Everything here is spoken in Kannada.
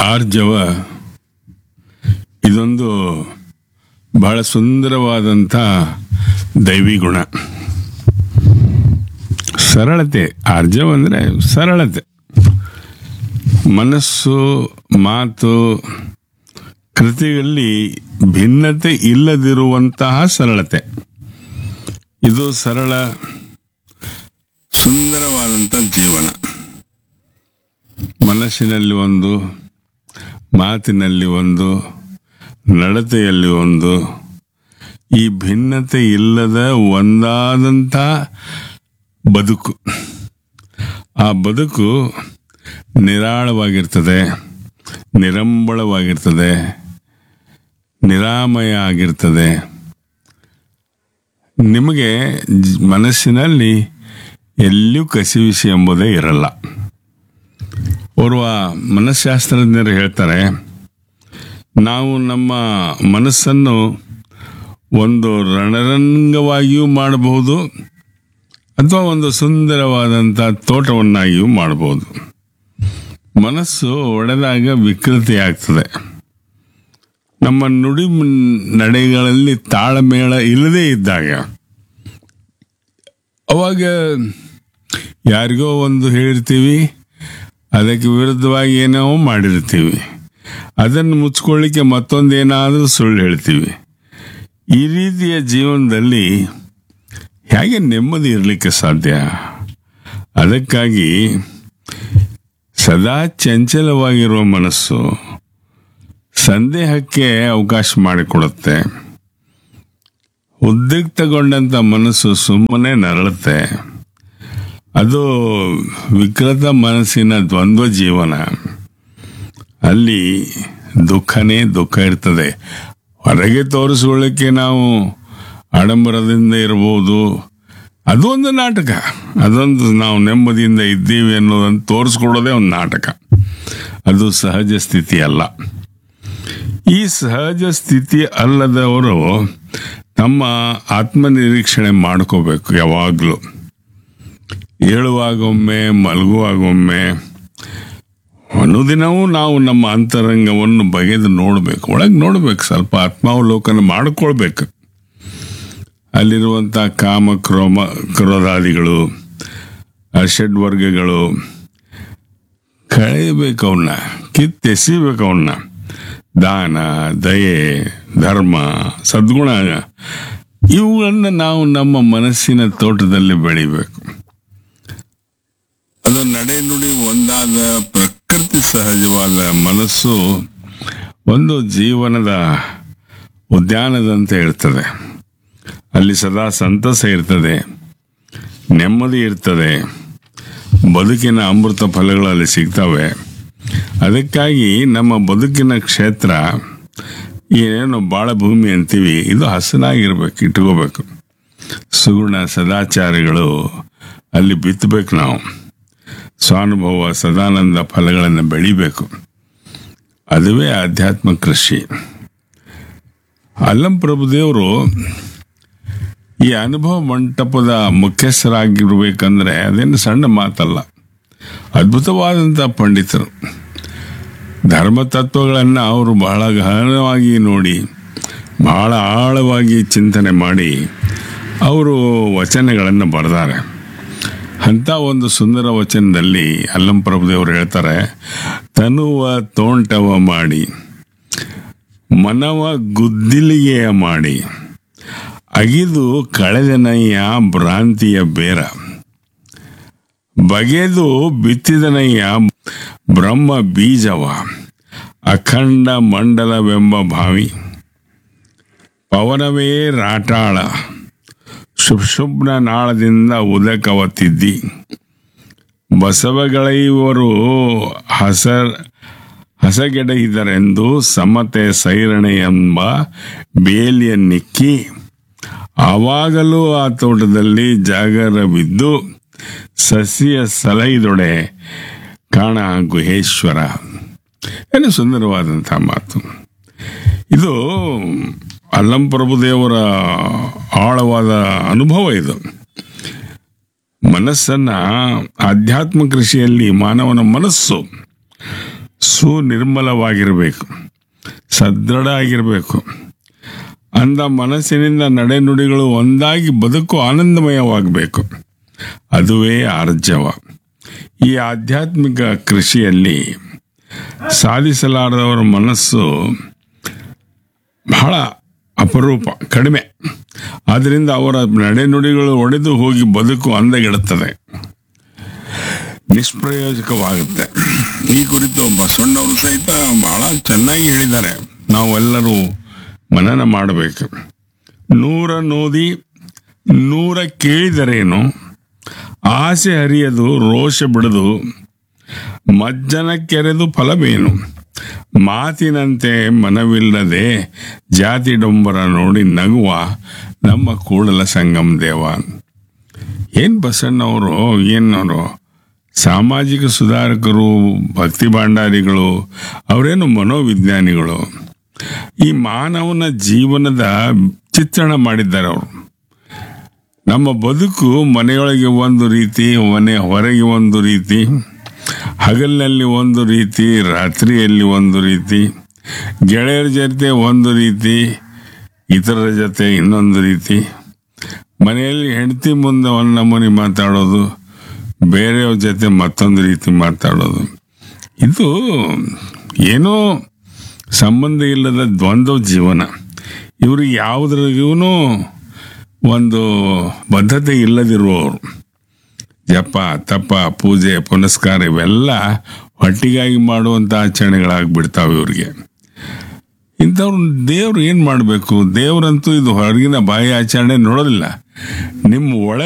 ಆರ್ಜವ ಇದೊಂದು ಬಹಳ ಸುಂದರವಾದಂಥ ದೈವಿ ಗುಣ ಸರಳತೆ ಆರ್ಜವ ಅಂದರೆ ಸರಳತೆ ಮನಸ್ಸು ಮಾತು ಕೃತಿಯಲ್ಲಿ ಭಿನ್ನತೆ ಇಲ್ಲದಿರುವಂತಹ ಸರಳತೆ ಇದು ಸರಳ ಸುಂದರವಾದಂಥ ಜೀವನ ಮನಸ್ಸಿನಲ್ಲಿ ಒಂದು ಮಾತಿನಲ್ಲಿ ಒಂದು ನಡತೆಯಲ್ಲಿ ಒಂದು ಈ ಭಿನ್ನತೆ ಇಲ್ಲದ ಒಂದಾದಂಥ ಬದುಕು ಆ ಬದುಕು ನಿರಾಳವಾಗಿರ್ತದೆ ನಿರಂಬಳವಾಗಿರ್ತದೆ ನಿರಾಮಯ ಆಗಿರ್ತದೆ ನಿಮಗೆ ಜ್- ಮನಸ್ಸಿನಲ್ಲಿ ಎಲ್ಲಿಯೂ ಕಸಿವಿಸಿ ಎಂಬುದೇ ಇರಲ್ಲ ಓರ್ವ ಮನಃಶಾಸ್ತ್ರಜ್ಞರು ಹೇಳ್ತಾರೆ ನಾವು ನಮ್ಮ ಮನಸ್ಸನ್ನು ಒಂದು ರಣರಂಗವಾಗಿಯೂ ಮಾಡಬಹುದು ಅಥವಾ ಒಂದು ಸುಂದರವಾದಂಥ ತೋಟವನ್ನಾಗಿಯೂ ಮಾಡಬಹುದು ಮನಸ್ಸು ಒಡೆದಾಗ ವಿಕೃತಿ ಆಗ್ತದೆ ನಮ್ಮ ನುಡಿ ಮ್- ನಡೆಗಳಲ್ಲಿ ತಾಳಮೇಳ ಇಲ್ಲದೇ ಇದ್ದಾಗ ಅವಾಗ ಯಾರಿಗೋ ಒಂದು ಹೇಳಿರ್ತೀವಿ ಅದಕ್ಕೆ ವಿರುದ್ಧವಾಗಿ ಏನೋ ಮಾಡಿರ್ತೀವಿ ಅದನ್ನು ಮುಚ್ಕೊಳ್ಳಿಕ್ಕೆ ಮತ್ತೊಂದೇನಾದರೂ ಸುಳ್ಳು ಹೇಳ್ತೀವಿ ಈ ರೀತಿಯ ಜೀವನದಲ್ಲಿ ಹೇಗೆ ನೆಮ್ಮದಿ ಇರಲಿಕ್ಕೆ ಸಾಧ್ಯ ಅದಕ್ಕಾಗಿ ಸದಾ ಚಂಚಲವಾಗಿರುವ ಮನಸ್ಸು ಸಂದೇಹಕ್ಕೆ ಅವಕಾಶ ಮಾಡಿಕೊಡುತ್ತೆ ಉದ್ರಿಕ್ತಗೊಂಡಂಥ ಮನಸ್ಸು ಸುಮ್ಮನೆ ನರಳುತ್ತೆ ಅದು ವಿಕೃತ ಮನಸ್ಸಿನ ದ್ವಂದ್ವ ಜೀವನ ಅಲ್ಲಿ ದುಃಖನೇ ದುಃಖ ಇರ್ತದೆ ಹೊರಗೆ ತೋರಿಸ್ಕೊಳ್ಳಿಕ್ಕೆ ನಾವು ಆಡಂಬರದಿಂದ ಇರ್ಬೋದು ಅದು ಒಂದು ನಾಟಕ ಅದೊಂದು ನಾವು ನೆಮ್ಮದಿಯಿಂದ ಇದ್ದೀವಿ ಅನ್ನೋದನ್ನು ತೋರಿಸ್ಕೊಳ್ಳೋದೇ ಒಂದು ನಾಟಕ ಅದು ಸಹಜ ಸ್ಥಿತಿ ಅಲ್ಲ ಈ ಸಹಜ ಸ್ಥಿತಿ ಅಲ್ಲದವರು ತಮ್ಮ ಆತ್ಮನಿರೀಕ್ಷಣೆ ಮಾಡ್ಕೋಬೇಕು ಯಾವಾಗಲೂ ಏಳುವಾಗೊಮ್ಮೆ ಮಲಗುವಾಗೊಮ್ಮೆ ಅನುದಿನವೂ ನಾವು ನಮ್ಮ ಅಂತರಂಗವನ್ನು ಬಗೆದು ನೋಡಬೇಕು ಒಳಗೆ ನೋಡಬೇಕು ಸ್ವಲ್ಪ ಆತ್ಮಾವಲೋಕನ ಮಾಡಿಕೊಳ್ಬೇಕು ಅಲ್ಲಿರುವಂಥ ಕಾಮ ಕ್ರೋಮ ಕ್ರೋಧಾದಿಗಳು ಅಷಡ್ ವರ್ಗಗಳು ಕಳೆಯಬೇಕು ಅವನ್ನ ಕಿತ್ತೆಸಿಬೇಕು ಅವನ್ನ ದಾನ ದಯೆ ಧರ್ಮ ಸದ್ಗುಣ ಇವುಗಳನ್ನು ನಾವು ನಮ್ಮ ಮನಸ್ಸಿನ ತೋಟದಲ್ಲಿ ಬೆಳಿಬೇಕು ಅದು ನಡೆ ನುಡಿ ಒಂದಾದ ಪ್ರಕೃತಿ ಸಹಜವಾದ ಮನಸ್ಸು ಒಂದು ಜೀವನದ ಉದ್ಯಾನದಂತೆ ಇರ್ತದೆ ಅಲ್ಲಿ ಸದಾ ಸಂತಸ ಇರ್ತದೆ ನೆಮ್ಮದಿ ಇರ್ತದೆ ಬದುಕಿನ ಅಮೃತ ಫಲಗಳು ಅಲ್ಲಿ ಸಿಗ್ತವೆ ಅದಕ್ಕಾಗಿ ನಮ್ಮ ಬದುಕಿನ ಕ್ಷೇತ್ರ ಏನೇನು ಬಾಳ ಭೂಮಿ ಅಂತೀವಿ ಇದು ಹಸನಾಗಿರ್ಬೇಕು ಇಟ್ಕೋಬೇಕು ಸುಗುಣ ಸದಾಚಾರಗಳು ಅಲ್ಲಿ ಬಿತ್ತಬೇಕು ನಾವು ಸ್ವಾನುಭವ ಸದಾನಂದ ಫಲಗಳನ್ನು ಬೆಳಿಬೇಕು ಅದುವೇ ಆಧ್ಯಾತ್ಮ ಕೃಷಿ ಅಲ್ಲಂ ಪ್ರಭುದೇವರು ಈ ಅನುಭವ ಮಂಟಪದ ಮುಖ್ಯಸ್ಥರಾಗಿರ್ಬೇಕಂದ್ರೆ ಅದೇನು ಸಣ್ಣ ಮಾತಲ್ಲ ಅದ್ಭುತವಾದಂಥ ಪಂಡಿತರು ಧರ್ಮ ತತ್ವಗಳನ್ನು ಅವರು ಬಹಳ ಗಹನವಾಗಿ ನೋಡಿ ಬಹಳ ಆಳವಾಗಿ ಚಿಂತನೆ ಮಾಡಿ ಅವರು ವಚನಗಳನ್ನು ಬರೆದಾರೆ ಅಂಥ ಒಂದು ಸುಂದರ ವಚನದಲ್ಲಿ ಅಲ್ಲಂ ಪ್ರಭುದೇವರು ಹೇಳ್ತಾರೆ ತನುವ ತೋಂಟವ ಮಾಡಿ ಮನವ ಗುದ್ದಿಲಿಗೆಯ ಮಾಡಿ ಅಗಿದು ಕಳೆದನಯ್ಯ ಭ್ರಾಂತಿಯ ಬೇರ ಬಗೆದು ಬಿತ್ತಿದನಯ್ಯ ಬ್ರಹ್ಮ ಬೀಜವ ಅಖಂಡ ಮಂಡಲವೆಂಬ ಭಾವಿ ಪವನವೇ ರಾಟಾಳ ಶುಭ್ನ ನಾಳದಿಂದ ಉದಕವ ತಿದ್ದಿ ಬಸವಗಳೈವರು ಹಸ ಹಸಗೆಡಹಿದರೆಂದು ಸಮತೆ ಸೈರಣೆ ಎಂಬ ಬೇಲಿಯನ್ನಿಕ್ಕಿ ಆವಾಗಲೂ ಆ ತೋಟದಲ್ಲಿ ಜಾಗರವಿದ್ದು ಸಸ್ಯ ಸಲೈದೊಡೆ ಕಾಣ ಗುಹೇಶ್ವರ ಏನು ಸುಂದರವಾದಂಥ ಮಾತು ಇದು ಅಲ್ಲಂ ಪ್ರಭುದೇವರ ಆಳವಾದ ಅನುಭವ ಇದು ಮನಸ್ಸನ್ನ ಆಧ್ಯಾತ್ಮ ಕೃಷಿಯಲ್ಲಿ ಮಾನವನ ಮನಸ್ಸು ಸುನಿರ್ಮಲವಾಗಿರಬೇಕು ಸದೃಢ ಆಗಿರಬೇಕು ಅಂದ ಮನಸ್ಸಿನಿಂದ ನಡೆನುಡಿಗಳು ಒಂದಾಗಿ ಬದುಕು ಆನಂದಮಯವಾಗಬೇಕು ಅದುವೇ ಆರ್ಜವ ಈ ಆಧ್ಯಾತ್ಮಿಕ ಕೃಷಿಯಲ್ಲಿ ಸಾಧಿಸಲಾರದವರ ಮನಸ್ಸು ಬಹಳ ಅಪರೂಪ ಕಡಿಮೆ ಆದ್ದರಿಂದ ಅವರ ನಡೆನುಡಿಗಳು ಒಡೆದು ಹೋಗಿ ಬದುಕು ಅಂದಗೆಡುತ್ತದೆ ನಿಷ್ಪ್ರಯೋಜಕವಾಗುತ್ತೆ ಈ ಕುರಿತು ಬಸವಣ್ಣವರು ಸಹಿತ ಬಹಳ ಚೆನ್ನಾಗಿ ಹೇಳಿದ್ದಾರೆ ನಾವೆಲ್ಲರೂ ಮನನ ಮಾಡಬೇಕು ನೂರ ನೋದಿ ನೂರ ಕೇಳಿದರೇನು ಆಸೆ ಹರಿಯದು ರೋಷ ಬಿಡದು ಮಜ್ಜನ ಕೆರೆದು ಫಲವೇನು ಮಾತಿನಂತೆ ಮನವಿಲ್ಲದೆ ಜಾತಿ ಡೊಂಬರ ನೋಡಿ ನಗುವ ನಮ್ಮ ಕೂಡಲ ಸಂಗಮ ದೇವ ಏನ್ ಬಸಣ್ಣವರು ಏನವರು ಸಾಮಾಜಿಕ ಸುಧಾರಕರು ಭಕ್ತಿ ಭಂಡಾರಿಗಳು ಅವರೇನು ಮನೋವಿಜ್ಞಾನಿಗಳು ಈ ಮಾನವನ ಜೀವನದ ಚಿತ್ರಣ ಮಾಡಿದ್ದಾರೆ ಅವರು ನಮ್ಮ ಬದುಕು ಮನೆಯೊಳಗೆ ಒಂದು ರೀತಿ ಮನೆ ಹೊರಗೆ ಒಂದು ರೀತಿ ಹಗಲಿನಲ್ಲಿ ಒಂದು ರೀತಿ ರಾತ್ರಿಯಲ್ಲಿ ಒಂದು ರೀತಿ ಗೆಳೆಯರ ಜೊತೆ ಒಂದು ರೀತಿ ಇತರರ ಜೊತೆ ಇನ್ನೊಂದು ರೀತಿ ಮನೆಯಲ್ಲಿ ಹೆಂಡತಿ ಮುಂದೆ ಒಂದು ನಮೂನಿ ಮಾತಾಡೋದು ಬೇರೆಯವ್ರ ಜೊತೆ ಮತ್ತೊಂದು ರೀತಿ ಮಾತಾಡೋದು ಇದು ಏನೋ ಸಂಬಂಧ ಇಲ್ಲದ ದ್ವಂದ್ವ ಜೀವನ ಇವ್ರಿಗೆ ಯಾವುದ್ರಿಗೂ ಒಂದು ಬದ್ಧತೆ ಇಲ್ಲದಿರುವವರು ಜಪ ತಪ ಪೂಜೆ ಪುನಸ್ಕಾರ ಇವೆಲ್ಲ ಹೊಟ್ಟಿಗಾಗಿ ಮಾಡುವಂಥ ಆಚರಣೆಗಳಾಗ್ಬಿಡ್ತಾವೆ ಇವ್ರಿಗೆ ಇಂಥವ್ರು ದೇವ್ರು ಏನು ಮಾಡಬೇಕು ದೇವ್ರಂತೂ ಇದು ಹೊರಗಿನ ಬಾಯಿ ಆಚರಣೆ ನೋಡೋದಿಲ್ಲ ನಿಮ್ಮ ಒಳ